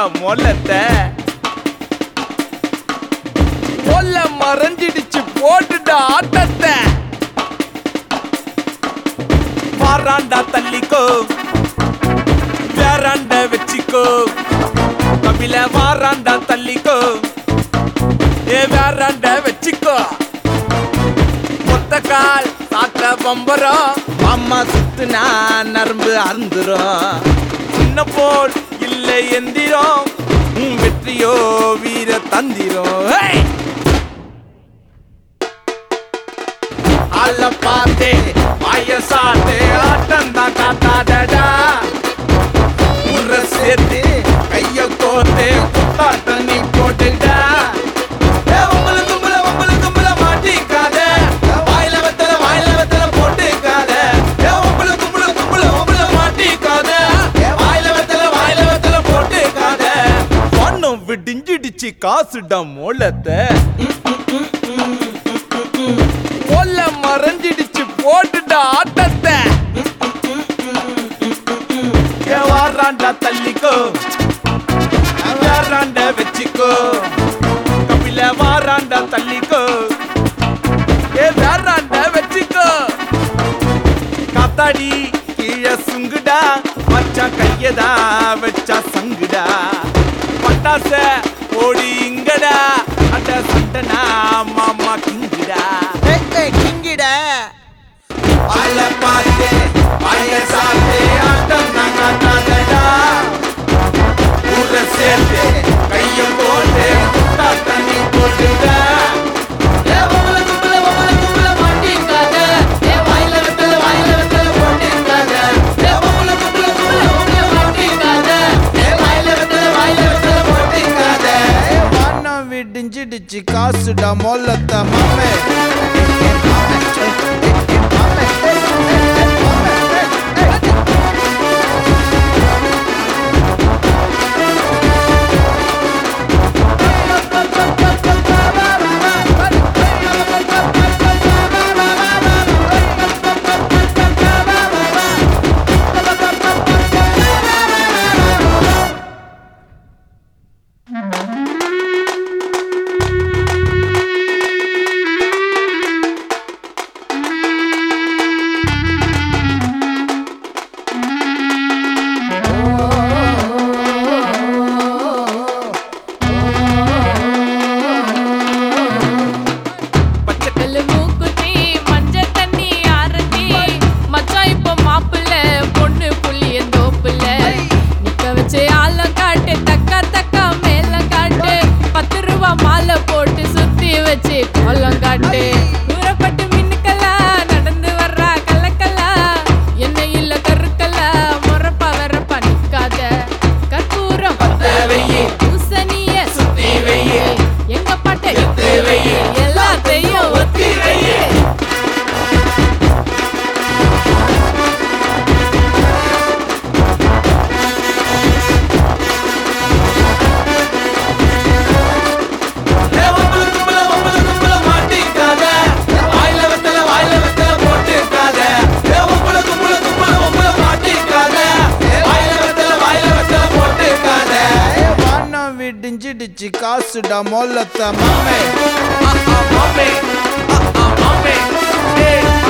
மொல்லத்தை கொல்ல மறைஞ்சிடுச்சு போட்டுடா ஆட்டத்தை வாராண்டா தள்ளிக்கோ வேறாண்ட வச்சிக்கோ கபில வாராண்டா தள்ளிக்கோ ஏ வேறாண்ட வச்சிக்கோ மொத்த கால் சாத்த பம்பரம் அம்மா சுத்துனா நரம்பு அருந்துரும் சின்ன போல் இல்லை எந்திரம் உன் வெற்றியோ வீர தந்திரம் ஹே! அல்ல பார்த்தே வயசாத்தே ஆட்டம் தான் காத்தாதடா உர சேர்த்து கைய கோர்த்து குத்தாட்ட நீ போட்டுடா ஏ, உம்புல கும்புல, உம்புல கும்புல மாட்டிக்காத. வாயில வெத்தல, வாயில வெத்தல போட்டுக்காத. ஏ, உம்புல கும்புல, கும்புல, உம்புல மாட்டிக்காத. வாயில வெத்தல, வாயில வெத்தல போட்டுக்காத. வண்ணம் விடிஞ்சிடுச்சு காசுடா மோளத்தை கொல்ல மறைஞ்சிடுச்சு போட்டுடா ஆட்டத்தை ஏ வாராண்டா தள்ளிக்கோ வேறாண்ட வச்சிக்கோ கபில வாராண்டா தள்ளிக்கோ ஏ வேறாண்ட வச்சிக்கோ காத்தாடி கீழே சுங்குடா மச்சான் கையதா வச்சா சங்குடா பட்டாச ஓடி இங்கடா அட சண்டனா மாமா கிங்குடா கிங்கிட அல பாத்தே அய சாத்தே ஆட்டம் நான் காட்டாதடா ஊர சேர்த்து கைய போட்டு குத்தா தண்ணி போட்டுடா ஏ உம்புல கும்புல உம்புல கும்புல மாட்டிக்காத ஏ வாயில வெத்தல வாயில வெத்தல போட்டிருக்காத ஏ உம்புல கும்புல கும்புல உம்புல மாட்டிக்காத ஏ வாயில வெத்தல வாயில வெத்தல போட்டிருக்காத வானம் விடிஞ்சிடுச்சு காசுடா மொல்லத்த மாமே பச்சைக்கல்லு மூக்குத்தி மஞ்ச தண்ணி ஆரத்தி மச்சான் இப்ப மாப்பிள்ள பொண்ணு புள்ளிய தோப்புல நிக்க வச்சு ஆலம் காட்டு தக்கா தக்கா மேலம் காட்டு பத்து ரூபா மாலை போட்டு சுத்தி வச்சு கோலம் காட்டு தூரப்பட்டு மின்னுக்கல்லா நடந்து வர்றா கல்லக்கல்லா என்ன இல்ல கருக்கல்லா முறப்பா வரப்பா நிக்காத கற்பூரம் வெய்யி. பூசணிய சுத்தி வெய்யி. எங்க பாட்டு வெய்யி. எல்லாத்தையும் ஒத்தி வெய்யி. ஏ, உம்புல கும்புல, உம்புல கும்புல மாட்டிக்காத. வாயில வெத்தல, வாயில வெத்தல போட்டுக்காத. ஏ, உம்புல கும்புல, கும்புல, உம்புல மாட்டிக்காத. வாயில வெத்தல, வாயில வெத்தல போட்டுக்காத. வானம் விடிஞ்சிடுச்சு காசுடா மொல்லத்த மாமே ஆ, ஆ, மாமே. ஆ, ஆ, மாமே. ஏய்,